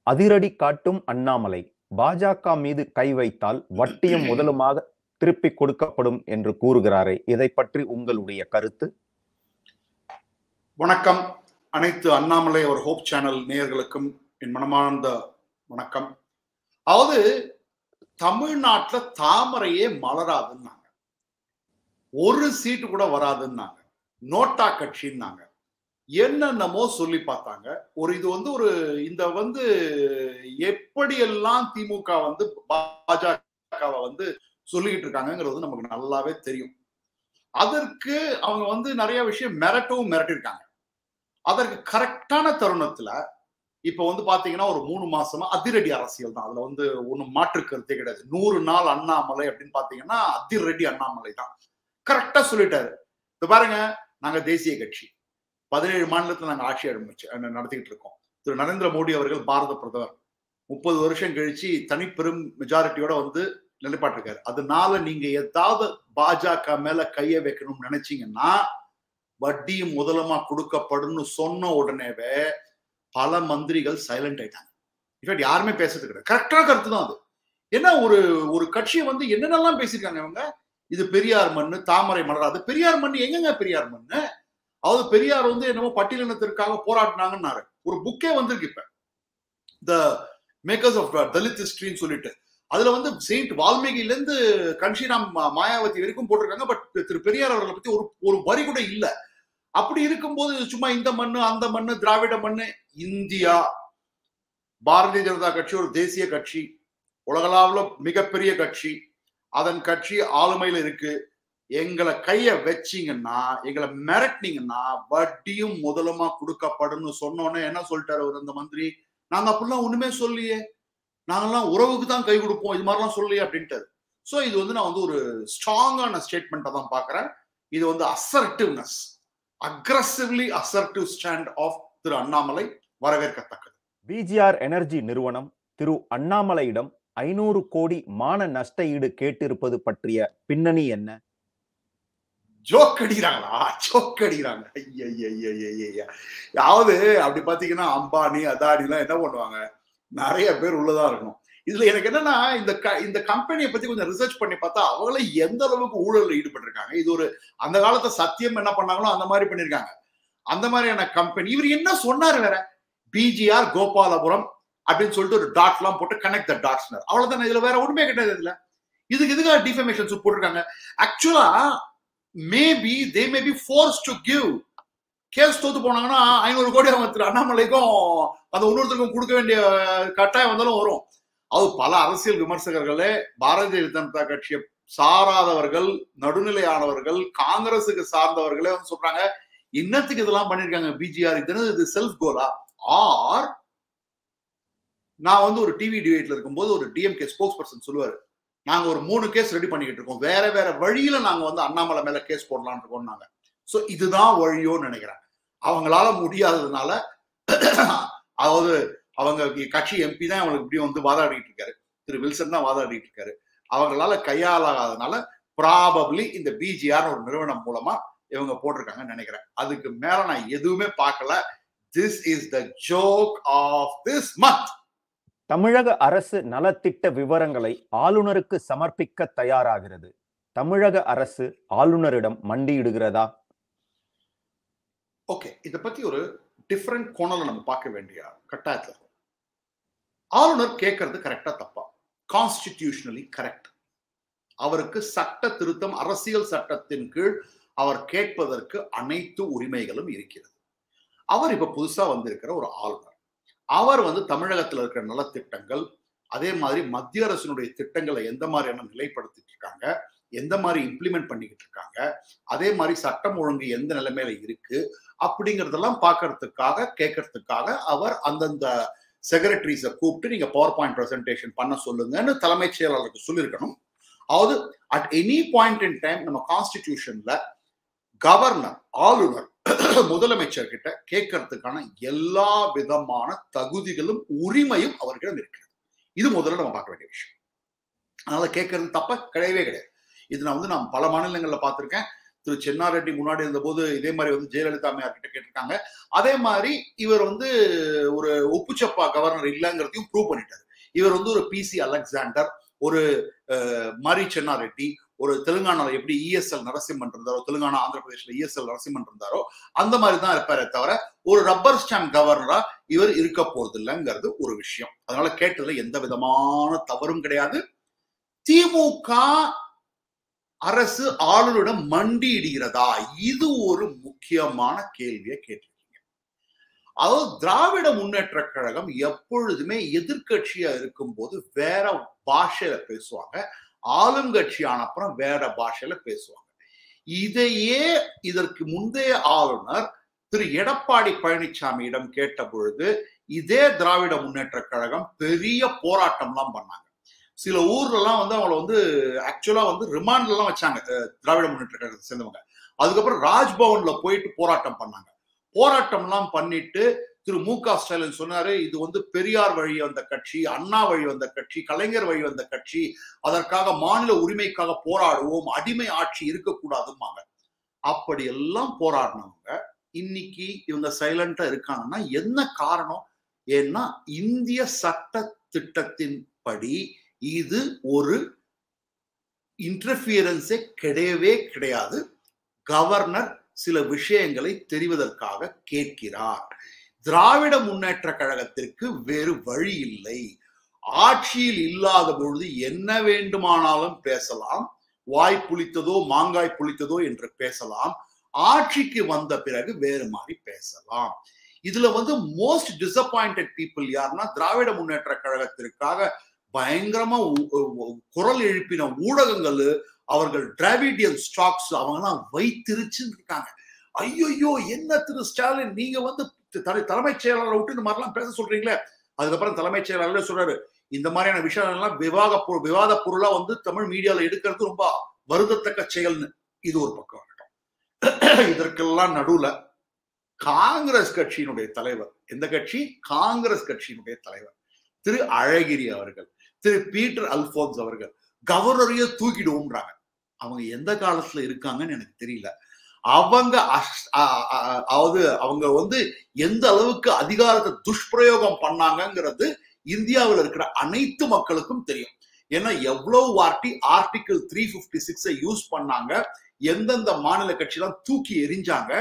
அதிரடி காட்டும் அண்ணாமலை பாஜக மீது கை வைத்தால் வட்டியும் முதலுமாக திருப்பி கொடுக்கப்படும் என்று கூறுகிறாரே இதை பற்றி உங்களுடைய கருத்து வணக்கம் அனைத்து அண்ணாமலை அவர் ஹோப் சேனல் நேயர்களுக்கும் என் மனமார்ந்த வணக்கம் அதாவது தமிழ்நாட்டுல தாமரையே மலராதுன்னாங்க ஒரு சீட்டு கூட வராதுன்னாங்க நோட்டா கட்சின்னாங்க என்னென்னமோ சொல்லி பார்த்தாங்க ஒரு இது வந்து ஒரு இந்த வந்து எப்படியெல்லாம் திமுக வந்து பாஜகவை வந்து சொல்லிக்கிட்டு இருக்காங்கிறது நமக்கு நல்லாவே தெரியும் அதற்கு அவங்க வந்து நிறைய விஷயம் மிரட்டவும் மிரட்டிருக்காங்க அதற்கு கரெக்டான தருணத்துல இப்ப வந்து பாத்தீங்கன்னா ஒரு மூணு மாசமா அதிரடி அரசியல் தான் அதுல வந்து ஒண்ணும் மாற்று கருத்தே கிடையாது நூறு நாள் அண்ணாமலை அப்படின்னு பாத்தீங்கன்னா அதிரடி அண்ணாமலை தான் கரெக்டா சொல்லிட்டாரு இப்ப பாருங்க நாங்க தேசிய கட்சி பதினேழு மாநிலத்துல நாங்க ஆட்சி ஆரம்பிச்சு நடத்திக்கிட்டு இருக்கோம் திரு நரேந்திர மோடி அவர்கள் பாரத பிரதமர் முப்பது வருஷம் கழிச்சு தனிப்பெரும் மெஜாரிட்டியோட வந்து நிலைப்பாட்டிருக்காரு அதனால நீங்க ஏதாவது பாஜக மேல கைய வைக்கணும்னு நினைச்சீங்கன்னா வட்டியும் முதலமா கொடுக்கப்படும்னு சொன்ன உடனேவே பல மந்திரிகள் சைலண்ட் ஆயிட்டாங்க இன்ஃபேக்ட் யாருமே பேசுறது கிடையாது கரெக்டான கருத்து தான் அது ஏன்னா ஒரு ஒரு கட்சியை வந்து என்னென்னலாம் பேசியிருக்காங்க இவங்க இது பெரியார் மண்ணு தாமரை மலராது பெரியார் மண்ணு எங்கங்க பெரியார் மண்ணு அதாவது பெரியார் வந்து என்னமோ பட்டியலினத்திற்காக போராடினாங்கன்னாரு ஒரு புக்கே வந்திருக்கு இப்ப த மேக்கர்ஸ் ஆஃப் தலித் ஹிஸ்டரின்னு சொல்லிட்டு அதுல வந்து செயின்ட் வால்மீகில இருந்து கன்ஷிராம் மாயாவதி வரைக்கும் போட்டிருக்காங்க பட் திரு பெரியார் அவர்களை பத்தி ஒரு ஒரு வரி கூட இல்ல அப்படி இருக்கும்போது சும்மா இந்த மண்ணு அந்த மண்ணு திராவிட மண்ணு இந்தியா பாரதிய ஜனதா கட்சி ஒரு தேசிய கட்சி உலகளாவில் மிகப்பெரிய கட்சி அதன் கட்சி ஆளுமையில இருக்கு எங்களை கைய வச்சீங்கன்னா எங்களை மிரட்டினீங்கன்னா வட்டியும் முதலுமா கொடுக்கப்படும் சொன்னோன்னே என்ன சொல்லிட்டாரு அவர் அந்த மந்திரி நாங்க அப்படிலாம் ஒண்ணுமே சொல்லியே நாங்கெல்லாம் உறவுக்கு தான் கை கொடுப்போம் இது மாதிரிலாம் சொல்லலையே அப்படின்ட்டு ஸோ இது வந்து நான் வந்து ஒரு ஸ்ட்ராங்கான ஸ்டேட்மெண்ட்டை தான் பார்க்குறேன் இது வந்து assertiveness aggressively assertive stand of Thiru Annamalai வரவேற்கத்தக்கது பிஜிஆர் எனர்ஜி நிறுவனம் திரு அண்ணாமலையிடம் ஐநூறு கோடி மான நஷ்ட ஈடு கேட்டிருப்பது பற்றிய பின்னணி என்ன ஜோக் அடிக்கிறாங்களா ஜோக் அடிக்கிறாங்க யாவது அப்படி பாத்தீங்கன்னா அம்பானி அதானி எல்லாம் என்ன பண்ணுவாங்க நிறைய பேர் உள்ளதா இருக்கணும் இதுல எனக்கு என்னன்னா இந்த இந்த கம்பெனியை பத்தி கொஞ்சம் ரிசர்ச் பண்ணி பார்த்தா அவங்கள எந்த அளவுக்கு ஊழல்ல ஈடுபட்டிருக்காங்க இது ஒரு அந்த காலத்துல சத்தியம் என்ன பண்ணாங்களோ அந்த மாதிரி பண்ணிருக்காங்க அந்த மாதிரியான கம்பெனி இவர் என்ன சொன்னாரு வேற பிஜிஆர் கோபாலபுரம் அப்படின்னு சொல்லிட்டு ஒரு டாட் எல்லாம் போட்டு கனெக்ட் த டாட்ஸ் அவ்வளவுதான் இதுல வேற ஒண்ணுமே கிடையாது இதுல இதுக்கு எதுக்காக டிஃபமேஷன் சூட் போட்டிருக்காங்க ஆக்சுவலா maybe they may be force to give case தோத்து போனாங்கன்னா ஐநூறு கோடி அவங்க திரு அண்ணாமலைக்கும் அந்த இன்னொருத்தருக்கும் கொடுக்க வேண்டிய கட்டாயம் வந்தாலும் வரும் அது பல அரசியல் விமர்சகர்களே பாரதிய ஜனதா கட்சியை சாராதவர்கள் நடுநிலையானவர்கள் காங்கிரசுக்கு சார்ந்தவர்களே வந்து சொல்றாங்க இன்னத்துக்கு இதெல்லாம் பண்ணிருக்காங்க பிஜிஆர் இது இது செல்ஃப் கோலா ஆர் நான் வந்து ஒரு டிவி டிபேட்ல இருக்கும்போது ஒரு டிஎம்கே ஸ்போக்ஸ் பர்சன் சொல்லுவாரு நாங்க ஒரு மூணு கேஸ் ரெடி பண்ணிக்கிட்டு இருக்கோம் வேற வேற வழியில நாங்க வந்து அண்ணாமலை மேல கேஸ் போடலாம்னு இருக்கோம் நாங்க சோ இதுதான் வழியோன்னு நினைக்கிறேன் அவங்களால முடியாததுனால அதாவது அவங்க கட்சி எம்பி தான் அவங்களுக்கு இப்படி வந்து வாதாடிட்டு இருக்காரு திரு வில்சன் தான் வாதாடிட்டு இருக்காரு அவங்களால கையாளாததுனால ப்ராபப்ளி இந்த பிஜிஆர் ஒரு நிறுவனம் மூலமா இவங்க போட்டிருக்காங்கன்னு நினைக்கிறேன் அதுக்கு மேல நான் எதுவுமே பார்க்கல this is the joke of this month தமிழக அரசு நலத்திட்ட விவரங்களை ஆளுநருக்கு சமர்ப்பிக்க தயாராகிறது தமிழக அரசு ஆளுநரிடம் மண்டியிடுகிறதா ஓகே இதை பத்தி ஒரு டிஃப்ரெண்ட் கோணல நம்ம பார்க்க வேண்டிய கட்டாயத்தில் ஆளுநர் கேட்கறது கரெக்டா தப்பா கான்ஸ்டிடியூஷனலி கரெக்ட் அவருக்கு சட்ட திருத்தம் அரசியல் சட்டத்தின் கீழ் அவர் கேட்பதற்கு அனைத்து உரிமைகளும் இருக்கிறது அவர் இப்ப புதுசா வந்திருக்கிற ஒரு ஆளுநர் அவர் வந்து தமிழகத்தில் இருக்கிற நலத்திட்டங்கள் அதே மாதிரி மத்திய அரசினுடைய திட்டங்களை எந்த மாதிரியான நிலைப்படுத்திட்டு இருக்காங்க எந்த மாதிரி இம்ப்ளிமெண்ட் பண்ணிக்கிட்டு இருக்காங்க அதே மாதிரி சட்டம் ஒழுங்கு எந்த நிலைமையில இருக்கு அப்படிங்கறதெல்லாம் பாக்குறதுக்காக கேட்கறதுக்காக அவர் அந்தந்த செக்ரட்டரிஸை கூப்பிட்டு நீங்க பவர் பாயிண்ட் பிரசன்டேஷன் பண்ண சொல்லுங்கன்னு தலைமைச் செயலாளருக்கு சொல்லியிருக்கணும் அதாவது at any point in time நம்ம கான்ஸ்டிடியூஷன்ல கவர்னர் ஆளுநர் முதலமைச்சர் கிட்ட கேட்கறதுக்கான எல்லா விதமான தகுதிகளும் உரிமையும் அவர்களிடம் இருக்கிறது இது முதல்ல நம்ம பார்க்க வேண்டிய விஷயம் அதனால கேட்கறது தப்ப கிடையவே கிடையாது இது நான் வந்து நான் பல மாநிலங்கள்ல பார்த்திருக்கேன் திரு சென்னாரெட்டி முன்னாடி இருந்தபோது இதே மாதிரி வந்து ஜெயலலிதா அம்மையார் கிட்ட கேட்டிருக்காங்க அதே மாதிரி இவர் வந்து ஒரு ஒப்புச்சப்பா கவர்னர் இல்லைங்கிறதையும் ப்ரூவ் பண்ணிட்டாரு இவர் வந்து ஒரு பிசி அலெக்சாண்டர் ஒரு மரி சென்னாரெட்டி ஒரு தெலுங்கானால எப்படி இஎஸ்எல் நரசிம்மன் இருந்தாரோ தெலுங்கானா ஆந்திர பிரதேஷ்ல இஎஸ்எல் நரசிம்மன் இருந்தாரோ அந்த மாதிரி தான் இருப்பாரே தவிர ஒரு ரப்பர் ஸ்டாம்ப் கவர்னரா இவர் இருக்க போறது இல்லைங்கிறது ஒரு விஷயம் அதனால கேட்டதுல எந்த விதமான தவறும் கிடையாது திமுக அரசு ஆளுநரிடம் மண்டியிடுகிறதா இது ஒரு முக்கியமான கேள்வியை கேட்டிருக்கீங்க அதாவது திராவிட முன்னேற்ற கழகம் எப்பொழுதுமே எதிர்கட்சியா இருக்கும் போது வேற பாஷையில பேசுவாங்க ஆளுங்கட்சி ஆனப்புறம் வேற பாஷையில பேசுவாங்க இதையே இதற்கு முந்தைய ஆளுநர் திரு எடப்பாடி பழனிசாமியிடம் கேட்ட பொழுது இதே திராவிட முன்னேற்ற கழகம் பெரிய போராட்டம்லாம் பண்ணாங்க சில ஊர்ல எல்லாம் வந்து அவங்கள வந்து ஆக்சுவலா வந்து ரிமாண்ட்ல எல்லாம் வச்சாங்க திராவிட முன்னேற்ற கழகத்தை சேர்ந்தவங்க அதுக்கப்புறம் ராஜ்பவன்ல போயிட்டு போராட்டம் பண்ணாங்க போராட்டம் எல்லாம் பண்ணிட்டு திரு மு க ஸ்டாலின் சொன்னாரு இது வந்து பெரியார் வழி வந்த கட்சி அண்ணா வழி வந்த கட்சி கலைஞர் வழி வந்த கட்சி அதற்காக மாநில உரிமைக்காக போராடுவோம் அடிமை ஆட்சி இருக்கக்கூடாதுமாங்க அப்படி எல்லாம் போராடினவங்க இன்னைக்கு இவங்க சைலண்டா இருக்காங்கன்னா என்ன காரணம் ஏன்னா இந்திய சட்ட திட்டத்தின் படி இது ஒரு இன்டர்பியரன்ஸே கிடையவே கிடையாது கவர்னர் சில விஷயங்களை தெரிவதற்காக கேட்கிறார் திராவிட முன்னேற்ற கழகத்திற்கு வேறு வழி இல்லை ஆட்சியில் இல்லாத பொழுது என்ன வேண்டுமானாலும் பேசலாம் வாய் புளித்ததோ மாங்காய் புளித்ததோ என்று பேசலாம் ஆட்சிக்கு வந்த பிறகு வேறு மாதிரி பேசலாம் இதுல வந்து மோஸ்ட் டிசப்பாயிண்டட் பீப்புள் யாருன்னா திராவிட முன்னேற்ற கழகத்திற்காக பயங்கரமா குரல் எழுப்பின ஊடகங்கள் அவர்கள் டிராவிடியன் ஸ்டாக்ஸ் அவங்கலாம் வைத்திருச்சுன்னு இருக்காங்க ஐயோ என்ன திரு ஸ்டாலின் நீங்க வந்து தலைமைச் செயலாளரை விட்டு இந்த மாதிரிலாம் பேச சொல்றீங்களே அதுக்கப்புறம் தலைமைச் செயலாளர் சொல்றாரு இந்த மாதிரியான விஷயங்கள்லாம் விவாத விவாத பொருளா வந்து தமிழ் மீடியால எடுக்கிறது ரொம்ப வருதத்தக்க செயல்னு இது ஒரு பக்கம் இருக்கட்டும் இதற்கெல்லாம் நடுவுல காங்கிரஸ் கட்சியினுடைய தலைவர் எந்த கட்சி காங்கிரஸ் கட்சியினுடைய தலைவர் திரு அழகிரி அவர்கள் திரு பீட்டர் அல்போன்ஸ் அவர்கள் கவர்னரையே தூக்கிடுவோம்ன்றாங்க அவங்க எந்த காலத்துல இருக்காங்கன்னு எனக்கு தெரியல அவங்க அதாவது அவங்க வந்து எந்த அளவுக்கு அதிகாரத்தை துஷ்பிரயோகம் பண்ணாங்கிறது இந்தியாவில் இருக்கிற அனைத்து மக்களுக்கும் தெரியும் ஏன்னா எவ்வளவு வாட்டி ஆர்டிகிள் த்ரீ பிப்டி சிக்ஸை யூஸ் பண்ணாங்க எந்தெந்த மாநில கட்சியெல்லாம் தூக்கி எரிஞ்சாங்க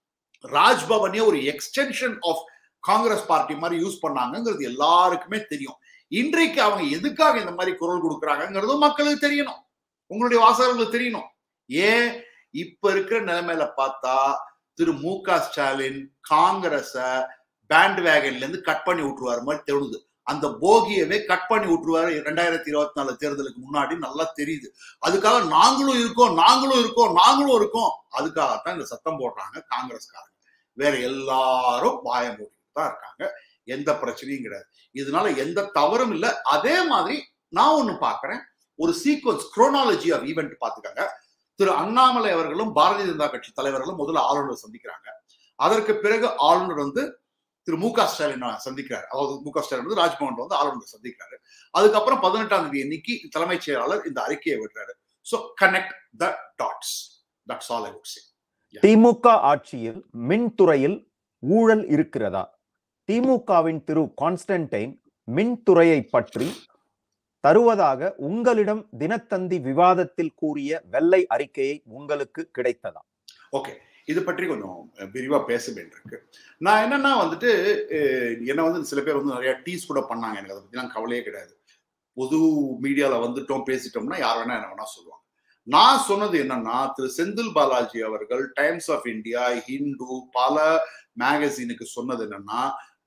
ராஜ்பவனே ஒரு எக்ஸ்டென்ஷன் ஆஃப் காங்கிரஸ் பார்ட்டி மாதிரி யூஸ் பண்ணாங்கிறது எல்லாருக்குமே தெரியும் இன்றைக்கு அவங்க எதுக்காக இந்த மாதிரி குரல் கொடுக்குறாங்கிறதும் மக்களுக்கு தெரியணும் உங்களுடைய வாசகர்களுக்கு தெரியணும் ஏன் இப்ப இருக்கிற நிலைமையில பார்த்தா திரு மு க ஸ்டாலின் காங்கிரஸ பேண்ட் வேகன்ல இருந்து கட் பண்ணி விட்டுருவாரு மாதிரி தெரியுது அந்த போகியவே கட் பண்ணி விட்டுருவாரு ரெண்டாயிரத்தி இருபத்தி நாலு தேர்தலுக்கு முன்னாடி நல்லா தெரியுது அதுக்காக நாங்களும் இருக்கோம் நாங்களும் இருக்கோம் நாங்களும் இருக்கோம் அதுக்காகத்தான் இந்த சத்தம் போடுறாங்க காங்கிரஸ்காரங்க வேற எல்லாரும் வாய மூடிட்டு தான் இருக்காங்க எந்த பிரச்சனையும் கிடையாது இதனால எந்த தவறும் இல்லை அதே மாதிரி நான் ஒண்ணு பாக்குறேன் ஒரு சீக்வன்ஸ் குரோனாலஜி ஆஃப் ஈவெண்ட் பாத்துக்காங்க திரு அண்ணாமலை அவர்களும் பாரதிய ஜனதா கட்சி தலைவர்களும் முதல்ல ஆளுநர் சந்திக்கிறாங்க அதற்கு பிறகு ஆளுநர் வந்து திரு மு க ஸ்டாலின் சந்திக்கிறார் அதாவது மு க ஸ்டாலின் வந்து ராஜ்பவன் வந்து ஆளுநர் சந்திக்கிறாரு அதுக்கப்புறம் பதினெட்டாம் தேதி இன்னைக்கு தலைமைச் செயலாளர் இந்த அறிக்கையை விடுறாரு so connect the dots that's all I would say DMK ஆட்சியில் மின்துறையில் ஊழல் இருக்கிறதா திமுகவின் திரு கான்ஸ்டன்டைன் மின்துறையை பற்றி தருவதாக உங்களிடம் தினத்தந்தி விவாதத்தில் கூறிய வெள்ளை அறிக்கையை உங்களுக்கு கிடைத்ததா ஓகே இது பற்றி கொஞ்சம் விரிவா பேச வேண்டியிருக்கு நான் என்னன்னா வந்துட்டு என்ன வந்து சில பேர் வந்து நிறைய டீஸ் கூட பண்ணாங்க எனக்கு அதை பத்திலாம் கவலையே கிடையாது பொது மீடியால வந்துட்டோம் பேசிட்டோம்னா யார் வேணா என்ன வேணா சொல்லுவாங்க நான் சொன்னது என்னன்னா திரு செந்தில் பாலாஜி அவர்கள் டைம்ஸ் ஆஃப் இந்தியா ஹிந்து பல மேகசினுக்கு சொன்னது என்னன்னா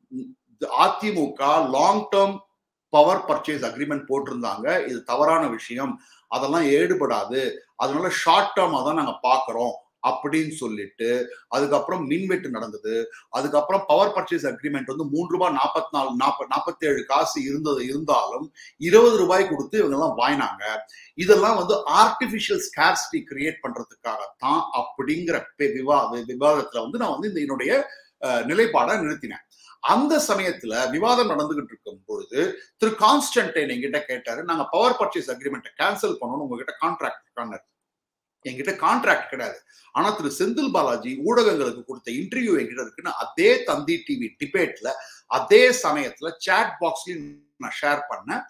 AIADMK long term power purchase agreement போட்டிருந்தாங்க இது தவறான விஷயம் அதெல்லாம் ஏடுபடாது அதனால ஷார்ட் டேர்மா தான் நாங்க பாக்குறோம் அப்படின்னு சொல்லிட்டு அதுக்கப்புறம் மின்வெட்டு நடந்தது அதுக்கப்புறம் பவர் பர்ச்சேஸ் அக்ரிமெண்ட் வந்து மூன்று ரூபாய் நாற்பத்தி நாலு நாற்ப நாற்பத்தி ஏழு காசு இருந்தது இருந்தாலும் இருபது ரூபாய் கொடுத்து இவங்க எல்லாம் வாங்கினாங்க இதெல்லாம் வந்து ஆர்டிபிஷியல் ஸ்கேர்சிட்டி கிரியேட் பண்றதுக்காகத்தான் அப்படிங்கிற விவாத விவாதத்துல வந்து நான் வந்து இந்த என்னுடைய நிலைப்பாடை நிறுத்தினேன் அந்த சமயத்துல விவாதம் நடந்துகிட்டு இருக்கும் பொழுது திரு கான்ஸ்டன்டைன் எங்கிட்ட கேட்டாரு நாங்க பவர் பர்ச்சேஸ் அக்ரிமெண்ட்டை கேன்சல் பண்ணணும் உங்ககிட்ட கான்ட்ராக்ட் இருக்கான்னு என்கிட்ட கான்ட்ராக்ட் கிடையாது ஆனா திரு செந்தில் பாலாஜி ஊடகங்களுக்கு கொடுத்த இன்டர்வியூ என்கிட்ட இருக்குன்னு அதே தந்தி டிவி டிபேட்ல அதே சமயத்துல சாட் பாக்ஸ்லயும் நான் ஷேர் பண்ணேன்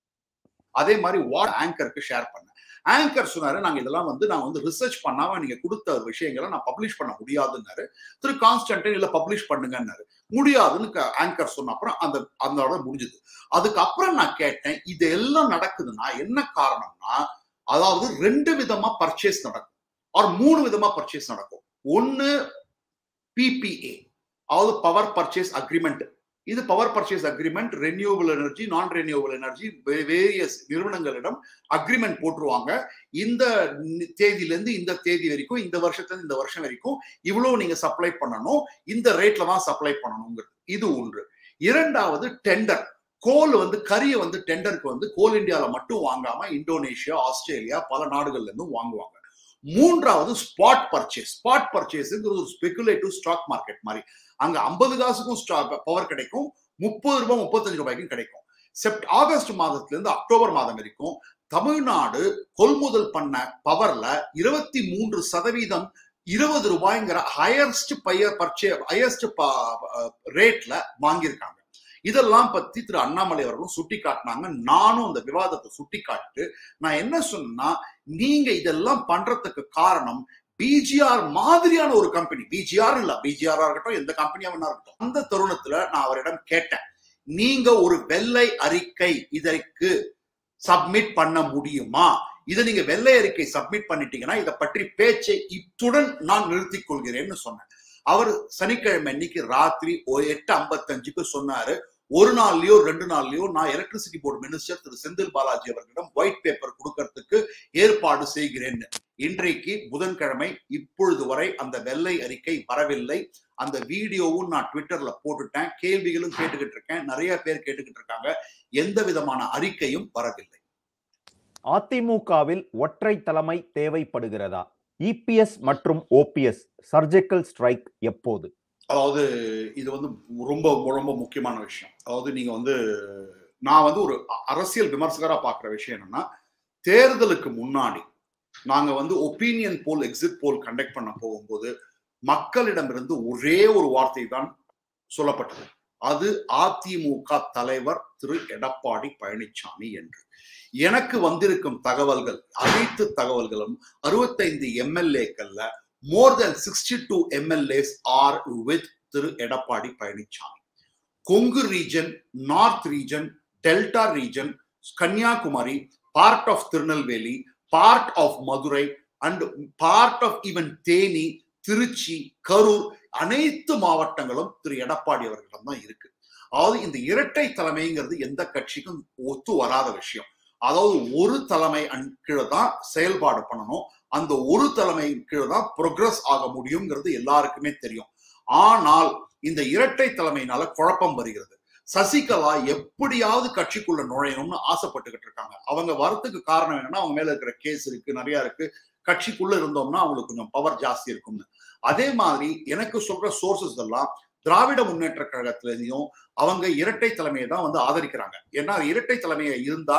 அதே மாதிரி வாட் ஆங்கருக்கு ஷேர் பண்ணேன் ஆங்கர் சொன்னாரு நாங்க இதெல்லாம் வந்து நான் வந்து ரிசர்ச் பண்ணாம நீங்க கொடுத்த விஷயங்களை நான் பப்ளிஷ் பண்ண முடியாதுன்னாரு திரு கான்ஸ்டன்டைன் இல்ல பப்ளிஷ் பண்ணுங்கன்னாரு முடியாதுன்னு ஆங்கர் சொன்ன அப்புறம் அந்த அதோட முடிஞ்சது அதுக்கப்புறம் நான் கேட்டேன் இது எல்லாம் நடக்குதுன்னா என்ன காரணம்னா அதாவது ரெண்டு விதமா பர்ச்சேஸ் நடக்கும் ஆர் மூணு விதமா பர்ச்சேஸ் நடக்கும் ஒன்னு பிபிஏ அதாவது பவர் பர்ச்சேஸ் அக்ரிமெண்ட் இது power purchase agreement renewable energy non renewable energy various நிறுவனங்களிடம் அக்ரிமெண்ட் போட்டுருவாங்க இந்த தேதியிலேருந்து இந்த தேதி வரைக்கும் இந்த வருஷத்துல இந்த வருஷம் வரைக்கும் இவ்வளவு நீங்க சப்ளை பண்ணணும் இந்த ரேட்ல தான் சப்ளை பண்ணணுங்கிறது இது ஒன்று இரண்டாவது டெண்டர் கோல் வந்து கரியை வந்து டெண்டருக்கு வந்து கோல் இந்தியாவில மட்டும் வாங்காம இந்தோனேஷியா ஆஸ்திரேலியா பல நாடுகள்ல இருந்தும் வாங்குவாங்க மூன்றாவது ஸ்பாட் பர்ச்சேஸ் ஸ்பாட் பர்ச்சேஸ்ங்கிறது ஒரு ஸ்பெகுலேட்டிவ் ஸ்டாக் மார்க்கெட் மாதிரி அங்க ஐம்பது காசுக்கும் பவர் கிடைக்கும் முப்பது ரூபாய் முப்பத்தஞ்சு ரூபாய்க்கும் கிடைக்கும் செப்ட் ஆகஸ்ட் மாதத்துல இருந்து அக்டோபர் மாதம் வரைக்கும் தமிழ்நாடு கொள்முதல் பண்ண பவர்ல இருபத்தி மூன்று சதவீதம் இருபது ரூபாய்ங்கிற ஹையஸ்ட் பையர் பர்ச்சே ஹையஸ்ட் ரேட்ல வாங்கியிருக்காங்க இதெல்லாம் பத்தி திரு அண்ணாமலை அவர்களும் சுட்டி காட்டினாங்க நானும் அந்த விவாதத்தை சுட்டி காட்டு நான் என்ன சொன்னா நீங்க இதெல்லாம் பண்றதுக்கு காரணம் பிஜிஆர் மாதிரியான ஒரு கம்பெனி பிஜிஆர் இல்ல பிஜிஆர் இருக்கட்டும் எந்த கம்பெனியா வேணா இருக்கட்டும் அந்த தருணத்துல நான் அவரிடம் கேட்டேன் நீங்க ஒரு வெள்ளை அறிக்கை இதற்கு சப்மிட் பண்ண முடியுமா இதை நீங்க வெள்ளை அறிக்கை சப்மிட் பண்ணிட்டீங்கன்னா இதை பற்றி பேச்சை இத்துடன் நான் நிறுத்திக் கொள்கிறேன்னு சொன்னேன் அவர் சனிக்கிழமை அன்னைக்கு ராத்திரி எட்டு ஐம்பத்தஞ்சுக்கு சொன்னாரு ஒரு நாள்லயோ ரெண்டு நாள்லயோ நான் electricity board minister Thiru Senthil Balaji அவர்களிடம் ஒயிட் பேப்பர் கொடுக்கறதுக்கு ஏற்பாடு செய்கிறேன் இன்றைக்கு புதன்கிழமை இப்பொழுது வரை அந்த வெள்ளை அறிக்கை வரவில்லை அந்த வீடியோவும் நான் ட்விட்டர்ல போட்டுட்டேன் கேள்விகளும் கேட்டுக்கிட்டு இருக்கேன் நிறைய பேர் கேட்டுக்கிட்டு இருக்காங்க எந்த விதமான அறிக்கையும் வரவில்லை அதிமுகவில் ஒற்றை தலைமை தேவைப்படுகிறதா இபிஎஸ் மற்றும் ஓபிஎஸ் சர்ஜிக்கல் ஸ்ட்ரைக் எப்போது அதாவது இது வந்து ரொம்ப ரொம்ப முக்கியமான விஷயம் அதாவது நீங்க வந்து நான் வந்து ஒரு அரசியல் விமர்சகரா பாக்குற விஷயம் என்னன்னா தேர்தலுக்கு முன்னாடி நாங்க வந்து opinion poll exit poll conduct பண்ண போகும்போது மக்களிடமிருந்து ஒரே ஒரு வார்த்தை தான் சொல்லப்பட்டது அது அதிமுக தலைவர் திரு எடப்பாடி பழனிசாமி என்று எனக்கு வந்திருக்கும் தகவல்கள் அனைத்து தகவல்களும் அறுபத்தைந்து எம்எல்ஏக்கள்ல more than sixty two MLAs are with Thiru Edappadi Palaniswami Kongu region north region delta region Kanniyakumari part of Tirunelveli part of Madurai and part of even Theni Tiruchi Karur அனைத்து மாவட்டங்களும் திரு எடப்பாடி அவர்களிடம் தான் இருக்கு அதாவது இந்த இரட்டை தலைமைங்கிறது எந்த கட்சிக்கும் ஒத்து வராத விஷயம் அதாவது ஒரு தலைமை கீழே தான் செயல்பாடு பண்ணணும் அந்த ஒரு தலைமை கீழே தான் ப்ரோக்ரஸ் ஆக முடியுங்கிறது எல்லாருக்குமே தெரியும் ஆனால் இந்த இரட்டை தலைமையினால குழப்பம் வருகிறது சசிகலா எப்படியாவது கட்சிக்குள்ள நுழையணும்னு ஆசைப்பட்டுக்கிட்டு இருக்காங்க அவங்க வரத்துக்கு காரணம் என்னன்னா அவங்க மேல இருக்கிற கேஸ் இருக்கு நிறைய இருக்கு கட்சிக்குள்ள இருந்தோம்னா அவங்களுக்கு கொஞ்சம் பவர் ஜாஸ்தி இருக்கும்னு அதே மாதிரி எனக்கு சொல்ற சோர்சஸ் எல்லாம் திராவிட முன்னேற்ற கழகத்திலையும் அவங்க இரட்டை தலைமையை தான் வந்து ஆதரிக்கிறாங்க ஏன்னா இரட்டை தலைமையை இருந்தா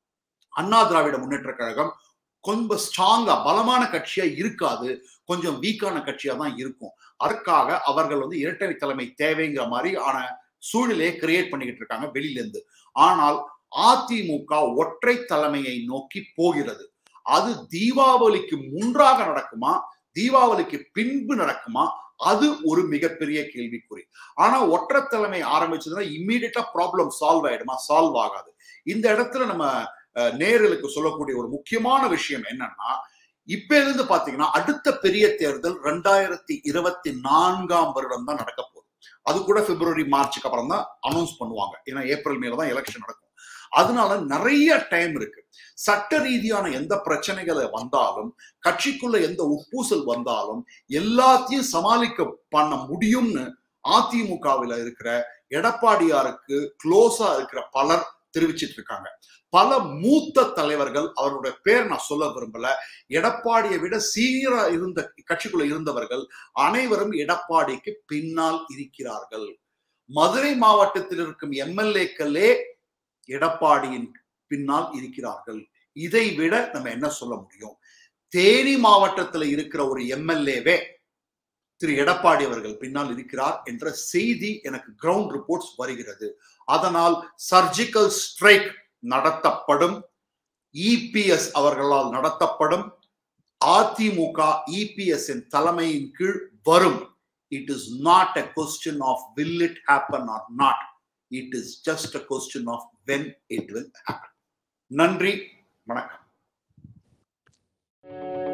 அண்ணா திராவிட முன்னேற்ற கழகம் கொஞ்சம் ஸ்ட்ராங்கா பலமான கட்சியா இருக்காது கொஞ்சம் வீக்கான கட்சியா தான் இருக்கும் அதற்காக அவர்கள் வந்து இரட்டை தலைமை தேவைங்கிற மாதிரி ஆன சூழ்நிலையை கிரியேட் பண்ணிக்கிட்டு இருக்காங்க வெளியில இருந்து ஆனால் அதிமுக ஒற்றை தலைமையை நோக்கி போகிறது அது தீபாவளிக்கு முன்றாக நடக்குமா தீபாவளிக்கு பின்பு நடக்குமா அது ஒரு மிகப்பெரிய கேள்விக்குறி ஆனா ஒற்றை தலைமை ஆரம்பிச்சதுன்னா இம்மீடியட்டா ப்ராப்ளம் சால்வ் ஆயிடுமா சால்வ் ஆகாது இந்த இடத்துல நம்ம நேர்களுக்கு சொல்லக்கூடிய ஒரு முக்கியமான விஷயம் என்னன்னா இப்ப இருந்து பாத்தீங்கன்னா அடுத்த பெரிய தேர்தல் ரெண்டாயிரத்தி இருபத்தி நான்காம் வருடம் தான் நடக்க போகுது அது கூட பிப்ரவரி மார்ச்சுக்கு அப்புறம் தான் அனௌன்ஸ் பண்ணுவாங்க ஏன்னா ஏப்ரல் மேல தான் எலெக்ஷன் நடக்கும் அதனால நிறைய டைம் இருக்கு சட்ட ரீதியான எந்த பிரச்சனைகளை வந்தாலும் கட்சிக்குள்ள எந்த உட்பூசல் வந்தாலும் எல்லாத்தையும் சமாளிக்க பண்ண முடியும்னு அதிமுகவில் இருக்கிற எடப்பாடியாருக்கு க்ளோஸா இருக்கிற பலர் தெரிவிச்சிட்டு இருக்காங்க பல மூத்த தலைவர்கள் அவருடைய பேர் நான் சொல்ல விரும்பல எடப்பாடியை விட சீரா இருந்த கட்சிக்குள்ள இருந்தவர்கள் அனைவரும் எடப்பாடிக்கு பின்னால் இருக்கிறார்கள் மதுரை மாவட்டத்தில் இருக்கும் எம்எல்ஏக்களே எடப்பாடியின் பின்னால் இருக்கிறார்கள் இதை விட நம்ம என்ன சொல்ல முடியும் தேனி மாவட்டத்தில் இருக்கிற ஒரு எம்எல்ஏவே திரு எடப்பாடி அவர்கள் பின்னால் இருக்கிறார் என்ற செய்தி எனக்கு கிரவுண்ட் ரிப்போர்ட்ஸ் வருகிறது அதனால் சர்ஜிக்கல் ஸ்ட்ரைக் நடத்தப்படும் இபிஎஸ் அவர்களால் நடத்தப்படும் அதிமுக இபிஎஸ் தலைமையின் கீழ் வரும் it is not a question of will it happen or not it is just a question of when it will happen நன்றி வணக்கம்